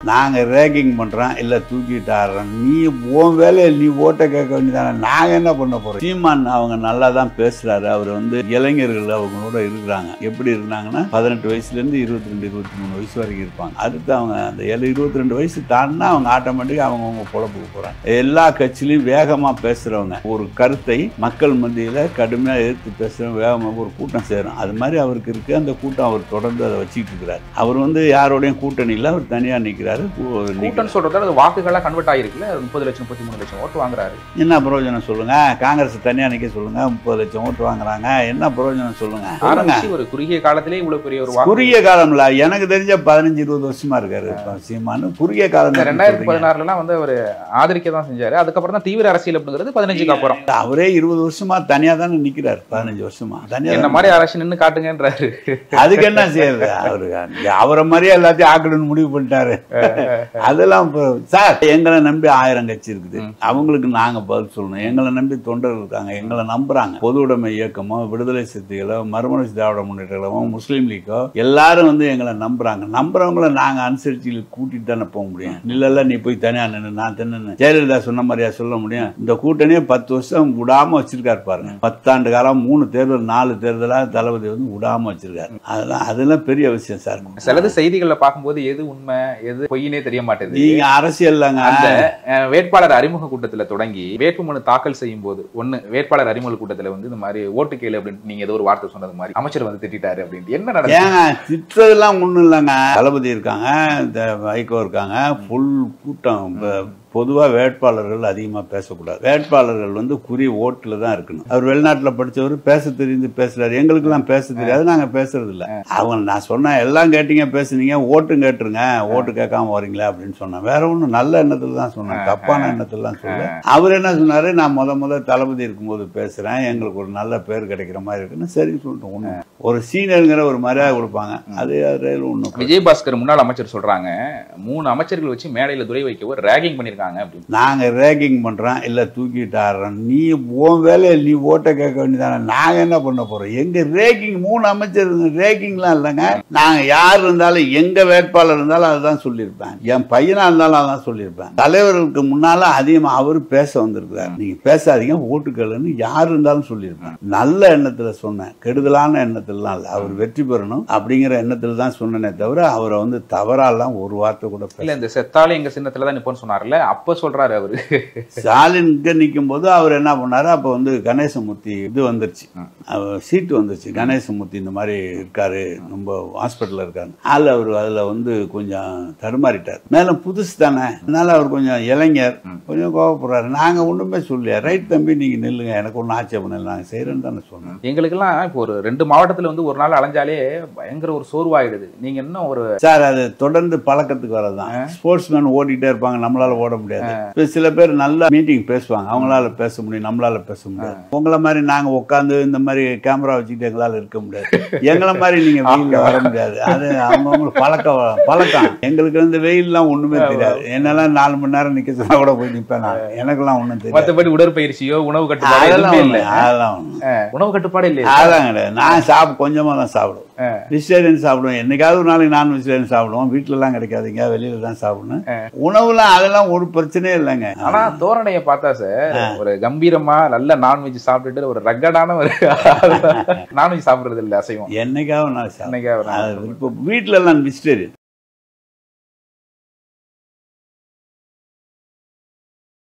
நாங்க ரேகிங் பண்றோம் இல்ல தூக்கிட்டு ஆடுறோம் நீ உன் வேலையை நீ ஓட்ட கேட்க வேண்டியதானே நாங்க என்ன பண்ண போறோம் சீமான் அவங்க நல்லா தான் பேசுறாரு அவர் வந்து இளைஞர்கள் அவங்களோட இருக்கிறாங்க எப்படி இருந்தாங்கன்னா பதினெட்டு வயசுல இருந்து இருபத்தி ரெண்டு இருபத்தி மூணு வயசு வரைக்கும் இருப்பாங்க அடுத்து அவங்க அந்த ஏழு இருபத்தி ரெண்டு வயசு தாண்டினா அவங்க ஆட்டோமேட்டிக்காக அவங்கவுங்க பொழப்புக்கு போறாங்க எல்லா கட்சியிலையும் வேகமா பேசுறவங்க ஒரு கருத்தை மக்கள் மத்தியில கடுமையா எதிர்த்து பேசுறவங்க வேகமா ஒரு கூட்டம் சேரும் அது மாதிரி அவருக்கு இருக்கு அந்த கூட்டம் அவர் தொடர்ந்து அதை வச்சுக்கிட்டு இருக்கிறார் அவர் வந்து யாரோடையும் கூட்டணி இல்லை அவர் தனியா நிக்கிறாரு கூ- நிக்கிறாரு. கூட்டம் சொல்றதால அது வாக்குகளா கன்வெர்ட் ஆயிருக்குல்ல முப்பது லட்சம் முப்பத்தி மூணு லட்சம் ஓட்டு வாங்குறாரு என்ன பிரயோஜனம் சொல்லுங்க காங்கிரஸ் தனியா நிக்க சொல்லுங்க முப்பது லட்சம் ஓட்டு வாங்குறாங்க என்ன பிரயோஜனம் சொல்லுங்க சொல்லுங்க ஆரம்பிச்சு ஒரு குறுகிய காலத்திலே இவ்வளவு பெரிய ஒரு வாக்கு குறுகிய காலம்ல எனக்கு தெரிஞ்ச பதினஞ்சு இருபது வருஷமா இருக்காரு இப்ப சீமானு குறுகிய காலம் இந்த தான் ரெண்டாயிரத்தி சொல்றீங்க. பதினாறுல எல்லாம் வந்து அவர் ஆதரிக்க தான் செஞ்சாரு அதுக்கப்புறம் தான் தீவிர அரசியல் அப்படிங்கிறது பதினஞ்சுக்கு அப்புறம் அவரே இருபது வருஷமா தனியா தானே நிக்கிறாரு பதினஞ்சு வருஷமா தனியா என்ன தானே மாதிரி அரசு நின்னு காட்டுங்கன்றாரு அதுக்கு என்ன செய்யறது அவரு அவரை மாதிரியே எல்லாத்தையும் ஆக்கணும்னு முடிவு பண்ணிட்டாரு அதெல்லாம் இப்போ சார் எங்களை நம்பி ஆயிரம் கட்சி இருக்குது ம். அவங்களுக்கு நாங்க பதில் சொல்லணும் எங்களை நம்பி தொண்டர்கள் இருக்காங்க எங்களை நம்புறாங்க பொது உடைமை இயக்கமோ விடுதலை சிறுத்தைகளோ மறுமலர்ச்சி திராவிட முன்னேற்ற கழகமோ முஸ்லீம் லீக்கோ எல்லாரும் வந்து எங்களை நம்புறாங்க நம்புறவங்கள நாங்க அனுசரிச்சு கூட்டிட்டு தானே போக முடியும் இல்ல இல்ல நீ போய் தனியா நின்று நான் தன்னு ஜெயலலிதா சொன்ன மாதிரியா சொல்ல முடியும் இந்த கூட்டணியே பத்து வருஷம் விடாம வச்சிருக்காரு பாருங்க பத்தாண்டு காலம் மூணு தேர்தல் நாலு தேர்தலா தளபதி வந்து விடாம வச்சிருக்காரு அதெல்லாம் அதெல்லாம் பெரிய விஷயம் சார் சிலது செய்திகள்ல பார்க்கும்போது எது உண்மை எது பொய்னே தெரிய மாட்டேது நீங்க அரசியல்லாங்க அந்த அஹ், வேட்பாளர் அறிமுக கூட்டத்துல தொடங்கி வேட்புமனு தாக்கல் செய்யும் போது ஒண்ணு வேட்பாளர் அறிமுக கூட்டத்துல வந்து இந்த மாதிரி ஓட்டு கேளு அப்படின்னு நீங்க ஏதோ ஒரு வார்த்தை சொன்னது மாதிரி அமைச்சர் வந்து திட்டாரு அப்படின்ட்டு என்ன நடந்தது ஏங்க திட்டதெல்லாம் ஒண்ணும் இல்லைங்க தளபதி இருக்காங்க இந்த வைகோ இருக்காங்க ஃபுல் கூட்டம் இப்ப பொதுவா வேட்பாளர்கள் அதிகமா பேசக்கூடாது வேட்பாளர்கள் வந்து குறி ஓட்டுல தான் இருக்கணும் அவர் வெளிநாட்டுல படிச்சவர் பேச தெரிந்து பேசுறாரு எங்களுக்கெல்லாம் பேச தெரியாது நாங்க பேசுறது இல்ல அவங்க நான் சொன்னேன் எல்லாம் கேட்டீங்க பேசுனீங்க ஓட்டும் கேட்டுருங்க ஓட்டு கேட்காம வரீங்களா அப்படின்னு சொன்னேன் வேற ஒண்ணும் நல்ல எண்ணத்துல தான் சொன்னேன் தப்பான எண்ணத்துல தான் சொல்ல அவர் என்ன சொன்னாரு நான் முத முத தளபதி இருக்கும்போது பேசுறேன் எங்களுக்கு ஒரு நல்ல பேர் கிடைக்கிற மாதிரி இருக்குன்னு சரின்னு சொல்லிட்டு ஒண்ணு ஒரு சீனியருங்கிற ஒரு மரியாதை கொடுப்பாங்க அது அதில் ஒன்றும் விஜயபாஸ்கர் முன்னாள் அமைச்சர் சொல்றாங்க மூணு அமைச்சர்கள் வச்சு மேடையில துரை வைக்கவோ ரேகிங் பண்ணிருக்காங்க அப்படின்னு நாங்க ரேகிங் பண்றோம் இல்ல தூக்கிட்டு ஆடுறோம் நீ உன் வேலையை நீ ஓட்ட கேட்க வேண்டியதானே நாங்க என்ன பண்ண போறோம் எங்க ரேகிங் மூணு அமைச்சர் ரேகிங்லாம் இல்லைங்க நாங்க யார் இருந்தாலும் எங்க வேட்பாளர் இருந்தாலும் அதுதான் சொல்லியிருப்பேன் என் பையனா இருந்தாலும் அதான் சொல்லியிருப்பேன் தலைவர்களுக்கு முன்னால அதிகமா அவரு பேச வந்திருக்கிறார் நீங்க பேசாதீங்க ஓட்டுக்கலன்னு யார் இருந்தாலும் சொல்லியிருப்பேன் நல்ல எண்ணத்துல சொன்னேன் கெடுதலான எண்ணத்துலலாம் இல்ல அவர் வெற்றி பெறணும் அப்படிங்கிற எண்ணத்துல தான் சொன்னனே தவிர அவரை வந்து தவறாலாம் ஒரு வார்த்தை கூட பேச இல்ல இந்த செத்தாலே எங்க சின்னத்துல தான் நிப்போன்னு சொன்னார்ல அப்ப சொல்றாரு அவரு ஸ்டாலின் இங்க நிற்கும் போது அவர் என்ன பண்ணாரு அப்ப வந்து கணேசமூர்த்தி இது வந்துருச்சு ம். அவர் சீட்டு வந்துருச்சு கணேசமூர்த்தி இந்த மாதிரி இருக்காரு ரொம்ப ஹாஸ்பிட்டல்ல இருக்காரு ஆள் அவர் அதுல வந்து கொஞ்சம் தடுமாறிட்டார் மேலும் புதுசு தானே அதனால அவர் கொஞ்சம் இளைஞர் ம். கொஞ்சம் கோவப்படுறாரு நாங்க ஒண்ணுமே சொல்லலையா ரைட் தம்பி நீங்க நில்லுங்க எனக்கு ஒன்றும் ஆட்சேபம் இல்லை நாங்க செய்யறேன்னு தானே சொன்னோம் எங்களுக்கெல்லாம் இப்போ ஒரு ரெண்டு மாவட்டத்துல வந்து ஒரு நாள் அலைஞ்சாலே பயங்கர ஒரு சோர்வாயிடுது நீங்க இன்னும் ஒரு சார் அது தொடர்ந்து பழக்கத்துக்கு வரதான் ஸ்போர்ட்ஸ் மேன் ஓடிட்டே இருப்பாங்க நம்மளால ஓட முடியாது இப்ப சில பேர் நல்ல மீட்டிங் பேசுவாங்க அவங்களால பேச முடியும் நம்மளால பேச முடியாது உங்களை மாதிரி நாங்க உட்காந்து இந்த மாதிரி கேமரா வச்சுக்கிட்டு எங்களால இருக்க முடியாது எங்களை மாதிரி நீங்க வெயில்ல வர முடியாது அது அவங்கவுங்க பழக்கம் பழக்கம் எங்களுக்கு வந்து வெயில்லாம் ஒண்ணுமே தெரியாது என்னெல்லாம் நாலு மணி நேரம் நிக்க சொன்னா கூட போய் நிப்பேன் நான் எனக்கெல்லாம் ஒண்ணும் தெரியாது மத்தபடி உடற்பயிற்சியோ உணவு கட்டுப்பாடு அதெல்லாம் எதுவுமே ஒண்ணு, இல்ல அதெல்லாம் ஒண்ணு. உணவு கட்டுப்பாடு இல்லையா அதெல்லாம் கிடையாது நான் சாப்பிட கொஞ்சமா தான் சாப்பிடுவேன் வெஜிடேரியன் சாப்பிடுவோம் என்னைக்காவது ஒரு நாளைக்கு நான் வெஜிடேரியன் சாப்பிடுவோம் வீட்டுல எல்லாம் கிடைக்காதுங்க வெளியில தான் சாப்பிடணும் உணவுலாம் அதெல்லாம் ஒரு பிரச்சனையே இல்லைங்க ஆனா தோரணைய பார்த்தா சார் ஒரு கம்பீரமா நல்ல நான்வெஜ் சாப்பிட்டுட்டு ஒரு ரக்கடான ஒரு நான்வெஜ் சாப்பிடுறது இல்ல அசைவம் என்னைக்காவது நான் சாப்பிடுவேன் என்னைக்கா ஒரு நாள். அது இப்போ வீட்டுல எல்லாம் வெஜிடேரியன்